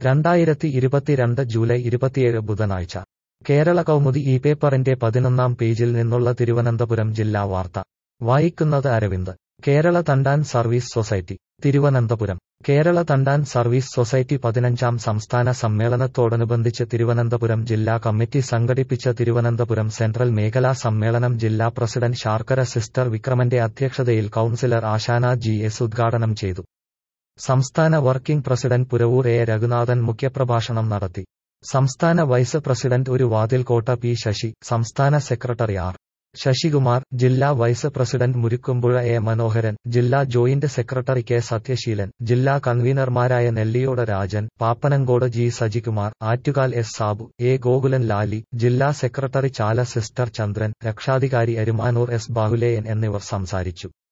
രണ്ടായിരത്തി ഇരുപത്തിരണ്ട് ജൂലൈ ഇരുപത്തിയേഴ് ബുധനാഴ്ച കേരള കൗമുദി ഈ പേപ്പറിന്റെ പതിനൊന്നാം പേജിൽ നിന്നുള്ള തിരുവനന്തപുരം ജില്ലാ വാർത്ത വായിക്കുന്നത് Aravind Kerala Thandan service society Thiruvananthapuram Kerala Thandan service society പതിനഞ്ചാം സംസ്ഥാന സമ്മേളനത്തോടനുബന്ധിച്ച് തിരുവനന്തപുരം ജില്ലാ കമ്മിറ്റി സംഘടിപ്പിച്ച തിരുവനന്തപുരം സെൻട്രൽ മേഖലാ സമ്മേളനം ജില്ലാ പ്രസിഡന്റ് ശാർക്കര സിസ്റ്റർ വിക്രമന്റെ അധ്യക്ഷതയിൽ കൌൺസിലർ ആശാന ജി എസ് ഉദ്ഘാടനം ചെയ്തു സംസ്ഥാന working president Puravoor A Raghunathan മുഖ്യപ്രഭാഷണം നടത്തി സംസ്ഥാന വൈസ് പ്രസിഡന്റ് ഒരു വാതിൽക്കോട്ട പി ശശി സംസ്ഥാന സെക്രട്ടറി ആർ ശശികുമാർ ജില്ലാ vice president Murukkumpuzha A Manoharan ജില്ലാ ജോയിന്റ് സെക്രട്ടറി കെ സത്യശീലൻ ജില്ലാ കൺവീനർമാരായ Nelliyode Rajan Pappanamcode G Sajikumar Attukal S Sabu A Gokulan Lali ജില്ലാ സെക്രട്ടറി ചാല സിസ്റ്റർ ചന്ദ്രൻ രക്ഷാധികാരി അരുമാനൂർ എസ് ബാഹുലേയൻ എന്നിവർ സംസാരിച്ചു